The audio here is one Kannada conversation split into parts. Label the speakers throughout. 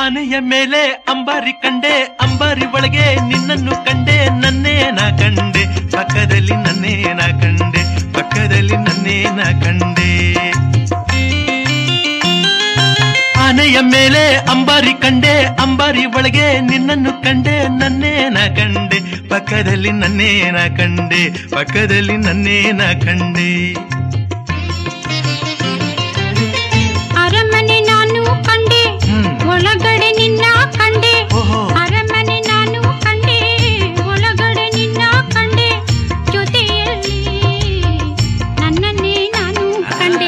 Speaker 1: ಆನೆಯ ಮೇಲೆ ಅಂಬಾರಿ ಕಂಡೆ ಅಂಬಾರಿ ಒಳಗೆ ನಿನ್ನನ್ನು ಕಂಡೆ ನನ್ನೇ ನಾ ಕಂಡೆ ಪಕ್ಕದಲ್ಲಿ ನನ್ನೇ ನಾ ಕಂಡೆ ಪಕ್ಕದಲ್ಲಿ ನನ್ನೇ ನಾ ಕಂಡೆ ಆನೆಯ ಮೇಲೆ ಅಂಬಾರಿ ಕಂಡೆ ಅಂಬಾರಿ ಒಳಗೆ ನಿನ್ನನ್ನು ಕಂಡೆ ನನ್ನೇ ನಾ ಕಂಡೆ ಪಕ್ಕದಲ್ಲಿ ನನ್ನೇ ನಾ ಕಂಡೆ ಪಕ್ಕದಲ್ಲಿ ನನ್ನೇ ನಾ ಕಂಡೆ
Speaker 2: ಅರಮನೆ ನಾನು ಕಂಡೆ
Speaker 1: ಹ್ಮ್.
Speaker 2: ಒಳಗಡೆ ನಿನ್ನ ಕಂಡೆ
Speaker 1: ಓಹೋ
Speaker 2: ಅರಮನೆ ನಾನು ಕಂಡೆ ಒಳಗಡೆ ನಿನ್ನ ಕಂಡೆ ಜೊತೆಯಲ್ಲಿ ನನ್ನನ್ನೇ ನಾನು ಕಂಡೆ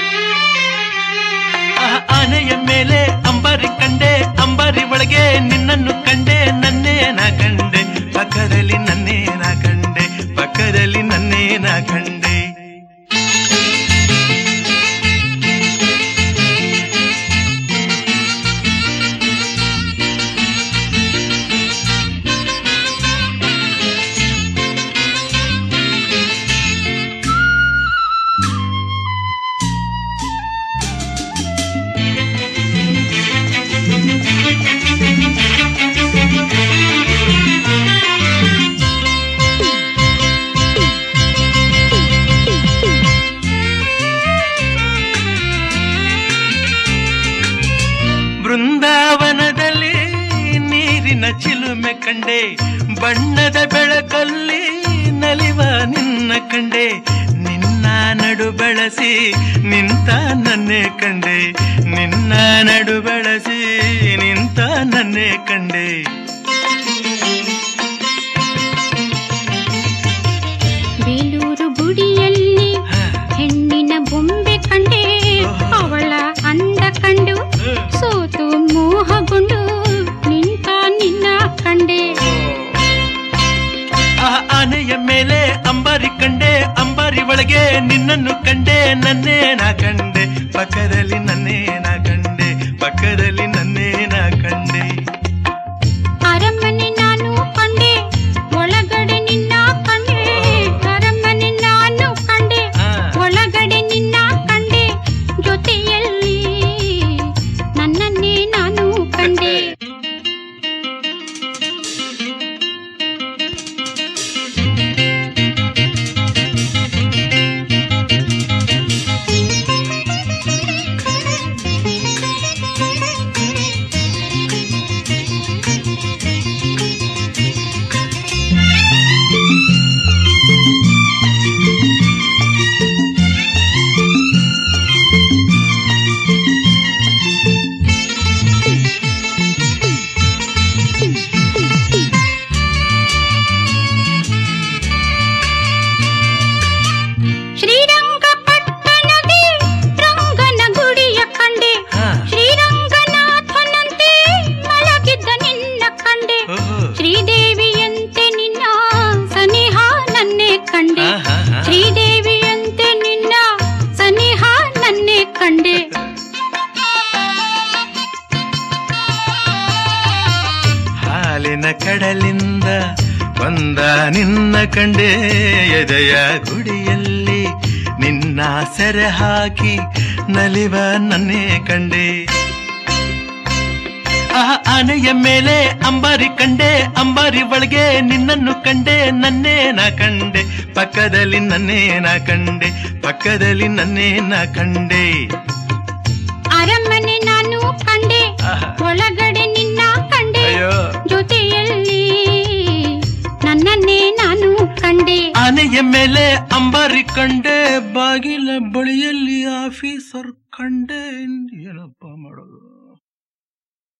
Speaker 1: ಆ ಆನೆಯ ಮೇಲೆ ಅಂಬಾರಿ ಕಂಡೆ ಅಂಬಾರಿ ಒಳಗೆ ನಿನ್ನನ್ನು ಕಂಡೆ ನನ್ನೇ ನಾ ಕಂಡೆ ಪಕ್ಕದಲ್ಲಿ ನನ್ನೇ ನಾ ಕಂಡೆ ಪಕ್ಕದಲ್ಲಿ ನನ್ನೇ ನಾ ಕಂಡೆ ಬೃಂದಾವನದಲ್ಲಿ ನೀರಿನ ಚಿಲುಮೆ ಕಂಡೆ ಬಣ್ಣದ ಬೆಳಕಲ್ಲಿ ನಲಿವ ನಿನ್ನ ಕಂಡೆ ನಿನ್ನ ನಡು ಬೆಳಸಿ ನಿಂತ ನನ್ನೇ ಕಂಡೆ ನಿನ್ನ ನಡು ಬೆಳಸಿ ನಿಂತ ನನ್ನೇ ಕಂಡೆ
Speaker 2: ಬೇಲೂರು ಗುಡಿಯಲ್ಲಿ ಹೆಣ್ಣಿನ ಬೊಂಬೆ ಕಂಡೆ ಅವಳ ಅಂದ ಕಂಡು ಸೋತು ಮೋಹಗೊಂಡು ನಿಂತ ನಿನ್ನ ಕಂಡೆ
Speaker 1: ಆ ಆನೆಯ ಮೇಲೆ ಅಂಬಾರಿ ಕಂಡೆ ಅಂಬಾರಿ ಒಳಗೆ ನಿನ್ನನ್ನು ಕಂಡೆ ನನ್ನೇ ನಾ ಕಂಡೆ ಪಕ್ಕದಲ್ಲಿ ನನ್ನೇ ನಾ ಕಂಡೆ ಪಕ್ಕದಲ್ಲಿ ನನ್ನೇ ನಾ ಕಂಡೆ
Speaker 2: ಅರಮನೆ ನಾನು ಕಂಡೆ ಒಳಗಡೆ ನಿನ್ನ ಕಂಡೆ ಅರಮನೆ ನಾನು ಕಂಡೆ
Speaker 1: ಆ.
Speaker 2: ಒಳಗಡೆ ನಿನ್ನ ಕಂಡೆ ಜೊತೆಯಲ್ಲಿ ನನ್ನನ್ನೇ ನಾನು ಕಂಡೆ ಶ್ರೀರಂಗಪಟ್ಟಣದಿ ರಂಗನ ಗುಡಿಯ ಕಂಡೆ
Speaker 1: ಹಾ.
Speaker 2: ಶ್ರೀರಂಗನಾಥನಂತೆ ಮಲಗಿದ್ದ ನಿನ್ನ ಕಂಡೆ
Speaker 1: ಓಹೋ.
Speaker 2: ಶ್ರೀದೇವಿಯಂತೆ ನಿನ್ನ ಸನಿಹ ನನ್ನೇ ಕಂಡೆ
Speaker 1: ಆಹಾಹಾ.
Speaker 2: ಶ್ರೀದೇವಿಯಂತೆ ನಿನ್ನ ಸನಿಹ ನನ್ನೇ ಕಂಡೆ
Speaker 1: ಹಾಲಿನ ಕಡಲಿಂದ ಬಂದ ನಿನ್ನ ಕಂಡೆ ಎದೆಯ ಗುಡಿಯಲ್ಲಿ ನಿನ್ನ ಸೆರೆ ಹಾಕಿ ನಲಿವ ನನ್ನೇ ಕಂಡೆ ಆ ಆನೆಯ ಮೇಲೆ ಅಂಬಾರಿ ಕಂಡೆ ಅಂಬಾರಿ ಒಳಗೆ ನಿನ್ನನ್ನು ಕಂಡೆ ನನ್ನೇ ನಾ ಕಂಡೆ ಪಕ್ಕದಲ್ಲಿ ನನ್ನೇ ನಾ ಕಂಡೆ ಪಕ್ಕದಲ್ಲಿ ನನ್ನೇ ನಾ ಕಂಡೆ
Speaker 2: ಅರಮನೆ ನಾನು ಕಂಡೆ
Speaker 1: ಆಹಾ.
Speaker 2: ಒಳಗಡೆ ನಿನ್ನ ಕಂಡೆ
Speaker 1: ಅಯ್ಯೋ.
Speaker 2: ಜೊತೆಯಲ್ಲಿ ನನ್ನನ್ನೇ ನಾನು ಕಂಡೆ
Speaker 1: ಆನೆಯ ಮೇಲೆ ಅಂಬಾರಿ ಕಂಡೆ ಬಾಗಿಲ ಬಳಿಯಲ್ಲಿ ಆಫೀಸರ್ ಕಂಡೆ ಏನಪ್ಪ ಮಾಡೋದು